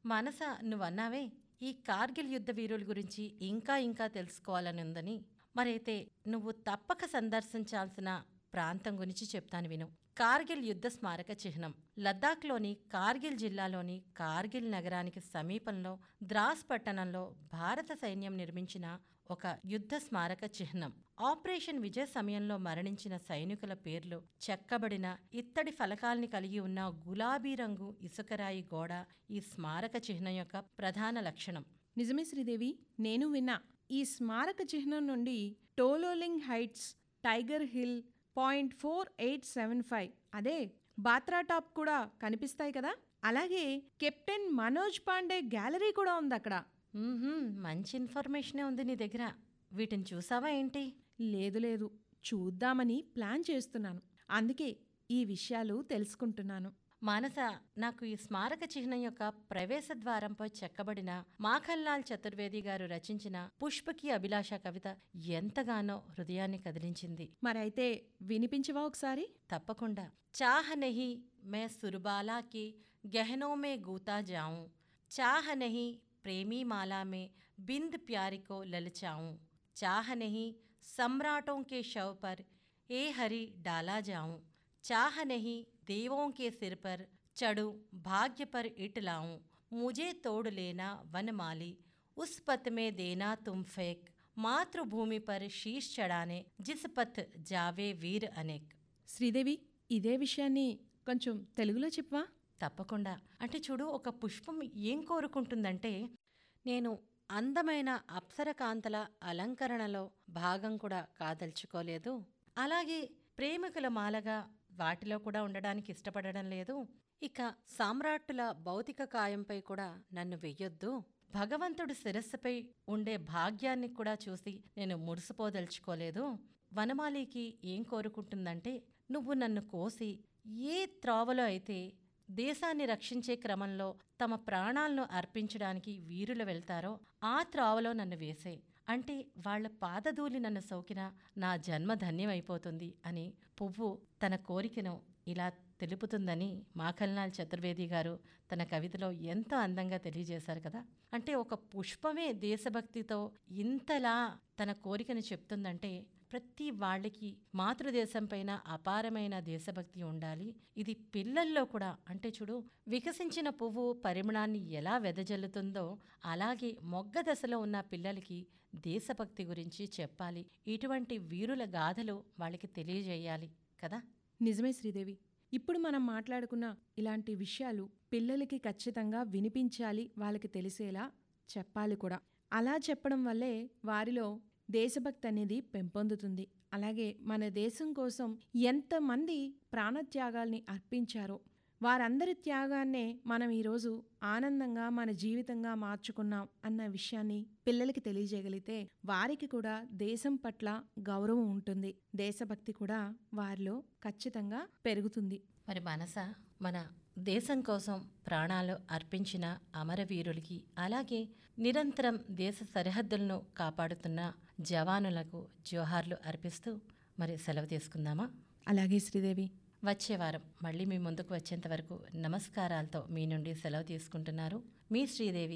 మనస నువ్వన్నావే ఈ కార్గిల్ యుద్ధ వీరుల గురించి ఇంకా ఇంకా తెలుసుకోవాలని ఉందని మరైతే నువ్వు తప్పక సందర్శించాల్సిన ప్రాంతం గురించి చెప్తాను విను కార్గిల్ యుద్ధ స్మారక చిహ్నం లద్దాఖ్లోని కార్గిల్ జిల్లాలోని కార్గిల్ నగరానికి సమీపంలో ద్రాస్ పట్టణంలో భారత సైన్యం నిర్మించిన ఒక యుద్ధ స్మారక చిహ్నం ఆపరేషన్ విజయ్ సమయంలో మరణించిన సైనికుల పేర్లు చెక్కబడిన ఇత్తడి ఫలకాల్ని కలిగి ఉన్న గులాబీ రంగు ఇసుకరాయి గోడ ఈ స్మారక చిహ్నం యొక్క ప్రధాన లక్షణం నిజమే శ్రీదేవి నేను విన్నా ఈ స్మారక చిహ్నం నుండి Tololing heights tiger hill point four eight seven five అదే బాత్రా టాప్ కూడా కనిపిస్తాయి కదా అలాగే కెప్టెన్ మనోజ్ పాండే గ్యాలరీ కూడా ఉంది అక్కడ మ్మ్హ్మ్, మంచి ఇన్ఫర్మేషనే ఉంది నీ దగ్గర వీటిని చూసావా ఏంటి లేదు లేదు చూద్దామని ప్లాన్ చేస్తున్నాను అందుకే ఈ విషయాలు తెలుసుకుంటున్నాను మానస నాకు ఈ స్మారక చిహ్నం యొక్క ప్రవేశ ద్వారంపై చెక్కబడిన మాఖల్లాల్ చతుర్వేది గారు రచించిన పుష్పకి అభిలాష కవిత ఎంతగానో హృదయాన్ని కదిలించింది మరైతే వినిపించవా ఒకసారి తప్పకుండా చాహ నహి మే సురబాలా కి గహనో మే గూతా జాऊं चाह नहीं प्रेमी माला में बिंद प्यार को ललचाऊं चाह नहीं सम्राटों के शव पर ए हरि डाला जाऊं चाह नहीं देवों के सिर पर चढ़ूं भाग्य पर इट लाऊं मुझे तोड़ लेना वनमाली उस पथ में देना तुम फेंक मातृभूमि पर शीश चढ़ाने जिस पथ जावे वीर अनेक శ్రీదేవి ఇదే విషయాన్ని కొంచెం తెలుగులో చెప్పవా తప్పకుండా అంటే చూడు ఒక పుష్పం ఏం కోరుకుంటుందంటే నేను అందమైన అప్సరకాంతల అలంకరణలో భాగం కూడా కాదలుచుకోలేదు అలాగే ప్రేమికుల మాలగా వాటిలో కూడా ఉండడానికి ఇష్టపడడం లేదు ఇక సామ్రాట్టుల భౌతిక కాయంపై కూడా నన్ను వెయ్యొద్దు భగవంతుడి శిరస్సుపై ఉండే భాగ్యాన్ని కూడా చూసి నేను మురిసిపోదలుచుకోలేదు వనమాలికి ఏం కోరుకుంటుందంటే నువ్వు నన్ను కోసి ఏ త్రోవలో అయితే దేశాన్ని రక్షించే క్రమంలో తమ ప్రాణాలను అర్పించడానికి వీరులు వెళ్తారో ఆ త్రోవలో నన్ను వేసే అంటే వాళ్ళ పాదధూళి నన్ను సోకినా నా జన్మ ధన్యమైపోతుంది అని పువ్వు తన కోరికను ఇలా తెలుపుతుందని మాఖల్నాల్ చతుర్వేది గారు తన కవితలో ఎంతో అందంగా తెలియజేశారు కదా అంటే ఒక పుష్పమే దేశభక్తితో ఇంతలా తన కోరికను చెప్తుందంటే ప్రతి వాళ్ళకి మాతృదేశం పైన అపారమైన దేశభక్తి ఉండాలి ఇది పిల్లల్లో కూడా అంటే చూడు వికసించిన పువ్వు పరిమళాన్ని ఎలా వెదజల్లుతుందో అలాగే మొగ్గ దశలో ఉన్న పిల్లలకి దేశభక్తి గురించి చెప్పాలి ఇటువంటి వీరుల గాథలు వాళ్ళకి తెలియజేయాలి కదా నిజమే శ్రీదేవి ఇప్పుడు మనం మాట్లాడుకున్న ఇలాంటి విషయాలు పిల్లలకి ఖచ్చితంగా వినిపించాలి వాళ్ళకి తెలిసేలా చెప్పాలి కూడా అలా చెప్పడం వల్లే వారిలో దేశభక్తి అనేది పెంపొందుతుంది అలాగే మన దేశం కోసం ఎంతమంది ప్రాణత్యాగాల్ని అర్పించారో వారందరి త్యాగాన్నే మనం ఈరోజు ఆనందంగా మన జీవితంగా మార్చుకున్నాం అన్న విషయాన్ని పిల్లలకి తెలియజేయగలిగితే వారికి కూడా దేశం పట్ల గౌరవం ఉంటుంది దేశభక్తి కూడా వారిలో ఖచ్చితంగా పెరుగుతుంది మరి మనస మన దేశం కోసం ప్రాణాలు అర్పించిన అమరవీరులకి అలాగే నిరంతరం దేశ సరిహద్దులను కాపాడుతున్న జవానులకు జోహార్లు అర్పిస్తూ మరి సెలవు తీసుకుందామా అలాగే శ్రీదేవి వచ్చే వారం మళ్ళీ మీ ముందుకు వచ్చేంత వరకు నమస్కారాలతో మీ నుండి సెలవు తీసుకుంటున్నారు మీ శ్రీదేవి